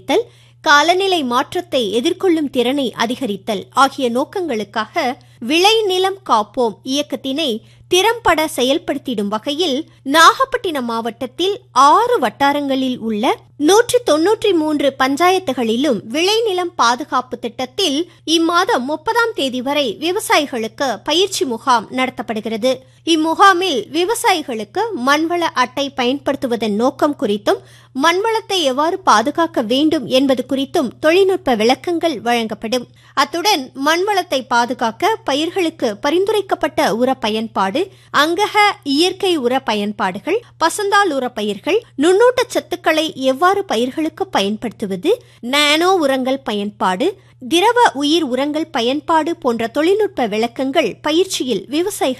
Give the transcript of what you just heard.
அதிகரித்தல் காலநிலை மாற்றத்தை எதிர்கொள்ளும் திறனை அதிகரித்தல் ஆகிய நோக்கங்களுக்காக விளைநிலம் காப்போம் இயக்கத்தினை திறம்பட செயல்படுத்திடும் வகையில் நாகப்பட்டினம் மாவட்டத்தில் ஆறு வட்டாரங்களில் உள்ள நூற்றி தொன்னூற்றி மூன்று பஞ்சாயத்துகளிலும் விளைநிலம் பாதுகாப்பு திட்டத்தில் இம்மாதம் முப்பதாம் தேதி வரை விவசாயிகளுக்கு பயிற்சி முகாம் நடத்தப்படுகிறது இம்முகாமில் விவசாயிகளுக்கு மண்வள அட்டை பயன்படுத்துவதன் நோக்கம் குறித்தும் மண்வளத்தை எவ்வாறு பாதுகாக்க வேண்டும் என்பது குறித்தும் தொழில்நுட்ப விளக்கங்கள் வழங்கப்படும் அத்துடன் மண்வளத்தை பாதுகாக்க பயிர்களுக்கு பரிந்துரைக்கப்பட்ட உர பயன்பாடு அங்கக இயற்கை உர பயன்பாடுகள் பசந்தால் உர பயிர்கள் நுண்ணூட்ட சத்துக்களை எவ்வாறு பயிர்களுக்கு பயன்படுத்துவது நானோ உரங்கள் பயன்பாடு திரவ உயிர் உரங்கள் பயன்பாடு போன்ற தொழில்நுட்ப விளக்கங்கள் பயிற்சியில் விவசாயிகள்